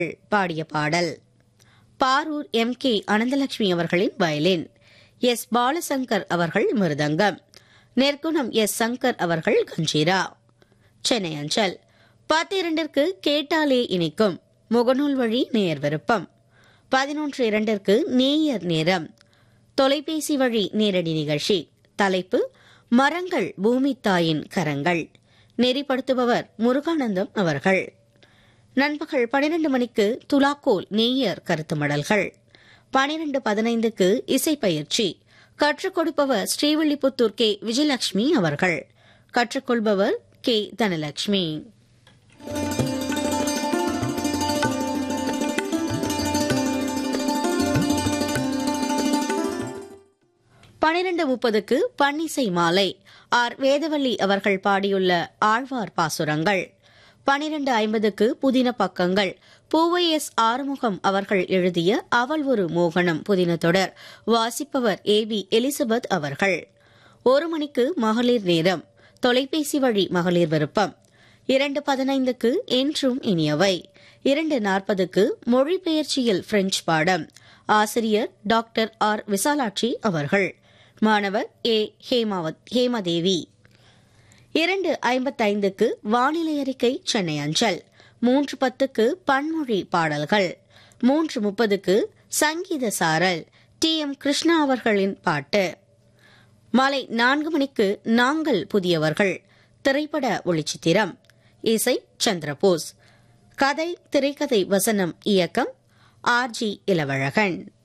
பாடிய பாடல் Barur M K Ananthalakshmi அவர்களின் வயலின் எஸ் பாலசங்கர் அவர்கள் மிருதங்கம் நெற்குணம் எஸ் சங்கர் அவர்கள் கஞ்சீரா சென்னை அஞ்சல் பத்து இரண்டிற்கு கேட்டாலே இனிக்கும் முகநூல் வழி நேர் விருப்பம் பதினொன்று இரண்டிற்கு நேயர் நேரம் தொலைபேசி வழி நேரடி நிகழ்ச்சி தலைப்பு மரங்கள் பூமி தாயின் கரங்கள் நெறிப்படுத்துபவர் முருகானந்தம் அவர்கள் நண்பகல் பனிரெண்டு மணிக்கு துலாக்கோல் நேயர் கருத்து மடல்கள் பனிரெண்டு பதினைந்துக்கு இசைப்பயிற்சி கற்றுக் கொடுப்பவர் ஸ்ரீவில்லிபுத்தூர் கே விஜயலட்சுமி அவர்கள் கற்றுக்கொள்பவர் கே தனலட்சுமி பனிரெண்டு முப்பதுக்கு பன்னிசை மாலை ஆர் வேதவள்ளி அவர்கள் பாடியுள்ள ஆழ்வார் பாசுரங்கள் பனிரெண்டு ஐம்பதுக்கு புதின பக்கங்கள் பூவை எஸ் ஆறுமுகம் அவர்கள் எழுதிய அவள் ஒரு மோகனம் புதின தொடர் வாசிப்பவர் ஏ பி எலிசபெத் அவர்கள் ஒரு மணிக்கு மகளிர் நேரம் தொலைபேசி வழி மகளிர் விருப்பம் இரண்டு பதினைந்துக்கு என்றும் இனியவை இரண்டு நாற்பதுக்கு மொழிபெயர்ச்சியில் பிரெஞ்சு பாடம் ஆசிரியர் டாக்டர் ஆர் விசாலாட்சி அவர்கள் மாணவர் ஏ ஹேமாவத் ஹேமதேவி இரண்டு ஐம்பத்தைந்துக்கு வானிலை அறிக்கை சென்னை அஞ்சல் மூன்று பத்துக்கு பன்மொழி பாடல்கள் மூன்று முப்பதுக்கு சங்கீத சாரல் டி எம் கிருஷ்ணா அவர்களின் பாட்டு மாலை நான்கு மணிக்கு நாங்கள் புதியவர்கள் திரைப்பட ஒளிச்சித்திரம் இசை சந்திரபோஸ் கதை திரைக்கதை வசனம் இயக்கம் ஆர் ஜி இளவழகன்